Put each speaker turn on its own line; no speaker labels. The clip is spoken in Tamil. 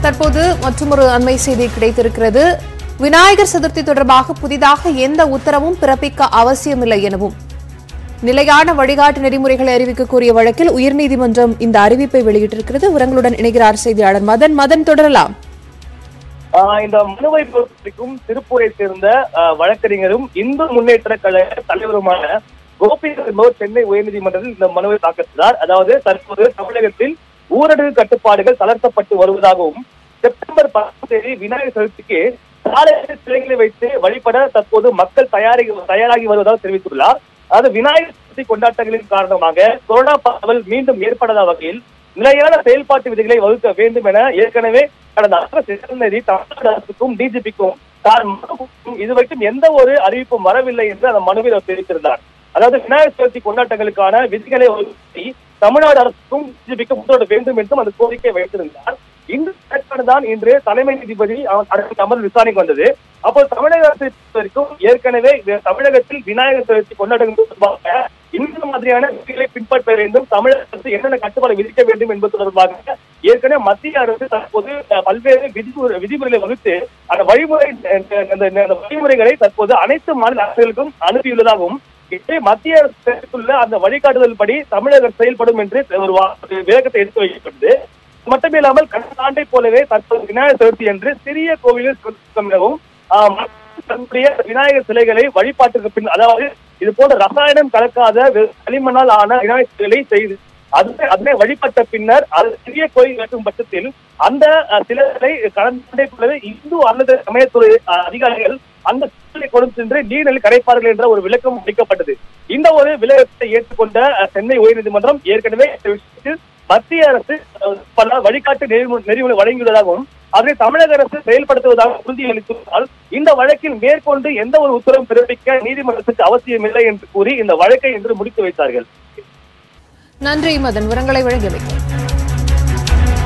தற்போது மற்றொரு அண்மை செய்தி கிடைத்திருக்கிறது விநாயகர் சதுர்த்தி தொடர்பாக புதிதாக எந்த உத்தரவும் பிறப்பிக்க அவசியமில்லை எனவும் நிலையான வழிகாட்டு நெறிமுறைகளை அறிவிக்க கோரிய வழக்கில் உயர்நீதிமன்றம் இந்த அறிவிப்பை வெளியிட்டிருக்கிறது விவரங்களுடன் இணைகிறார் செய்தியாளர் மதன் மதன் தொடரலாம்
ஆஹ் இந்த மனுவை பொறுத்தவரைக்கும் திருப்பூரை சேர்ந்த ஆஹ், வழக்கறிஞரும் இந்து முன்னேற்ற கழக தலைவருமான கோபி என்பவர் சென்னை உயர்நீதிமன்றத்தில் இந்த மனுவை தாக்கல் அதாவது தற்போது தமிழகத்தில் ஊரடங்கு கட்டுப்பாடுகள் தளர்த்தப்பட்டு வருவதாகவும் செப்டம்பர் பத்தாம் தேதி விநாயகர் சதுர்த்திக்கு சாலையில் சிலைகளை வைத்து வழிபட தற்போது மக்கள் தயாரி தயாராகி வருவதாக தெரிவித்துள்ளார் அதாவது விநாயகர் சதுர்த்தி கொண்டாட்டங்களின் காரணமாக கொரோனா பரவல் மீண்டும் ஏற்படாத வகையில் நிலையான செயல்பாட்டு விதிகளை வகுக்க வேண்டும் என ஏற்கனவே கடந்த ஆகஸ்ட் தேதி தமிழ்நாடு அரசுக்கும் டிஜிபிக்கும் தான் மனுவுக்கும் இதுவரைக்கும் எந்த ஒரு அறிவிப்பும் வரவில்லை என்று அந்த மனுவில் அவர் தெரிவித்திருந்தார் அதாவது விநாயகர் சதுர்த்தி கொண்டாட்டங்களுக்கான விதிகளை வகுத்தி தமிழ்நாடு அரசுக்கும் டிஜிபிக்கும் உத்தரவிட வேண்டும் என்றும் அந்த கோரிக்கை வைத்திருந்தார் இந்த நிலைப்பாடு தான் இன்று தலைமை நீதிபதி அவர் அரசு அமர்வு விசாரணைக்கு வந்தது அப்போ தமிழக அரசை பொறுத்தவரைக்கும் ஏற்கனவே வி- தமிழகத்தில் விநாயகர் சதுர்த்தி கொண்டாட்டங்கள் தொடர்பாக இந்த மாதிரியான விதிகளை பின்பற்ற வேண்டும் தமிழக அரசு என்னென்ன கட்டுப்பாடு விதிக்க வேண்டும் என்பது தொடர்பாக ஏற்கனவே மத்திய அரசு தற்போது அஹ், பல்வேறு விதிமுறை விதிமுறைகளை வகுத்து அந்த வழிமுறை அஹ், அந்த அந்த வழிமுறைகளை தற்போது அனைத்து மாநில அரசுகளுக்கும் அனுப்பியுள்ளதாகவும் இதை மத்திய அரசு தெரிவித்துள்ள அந்த வழிகாட்டுதல் படி தமிழக அரசு செயல்படும் என்று ஒரு வா- ஒரு விளக்கத்தை எடுத்து வைக்கப்பட்டது மட்டுமில்லாமல் கடந்த ஆண்டை போலவே தற்போது விநாயகர் சதுர்த்தி என்று சிறிய கோவிலில் சொன்னவும் தன்னுடைய விநாயகர் சிலைகளை வழிபாட்டுக்கு பின் அதாவது இது போன்ற ரசாயனம் கலக்காத வெறும் களிமண்ணால் ஆன விநாயகர் சிலைகளை செய்து அதனை அதனை வழிபட்ட பின்னர் அது சிறிய கோயில் கட்டும் பட்சத்தில் அந்த அஹ், சிலைகளை கடந்த ஆண்டை போலவே இந்து அல்லது சமயத்துறை அஹ், அதிகாரிகள் அந்த சிலைகளை கொண்டு சென்று நீரில் கரைப்பார்கள் என்ற ஒரு விளக்கம் அளிக்கப்பட்டது இந்த ஒரு விளக்கத்தை ஏற்றுக்கொண்ட அஹ், சென்னை உயர்நீதிமன்றம் ஏற்கனவே இந்த விஷயத்தில் மத்திய அரசு அஹ், பல வழிகாட்டு நெறிமு- நெறிமுறை வழங்கியுள்ளதாகவும் அதை தமிழக அரசு செயல்படுத்துவதாக உறுதியளித்துள்ளதால் இந்த வழக்கில் மேற்கொண்டு எந்த ஒரு உத்தரவும் பிறப்பிக்க நீதிமன்றத்துக்கு அவசியமில்லை என்று கூறி இந்த வழக்கை இன்று முடித்து வைத்தார்கள்
நன்றி மதன் விவரங்களை வழங்கியமைக்கு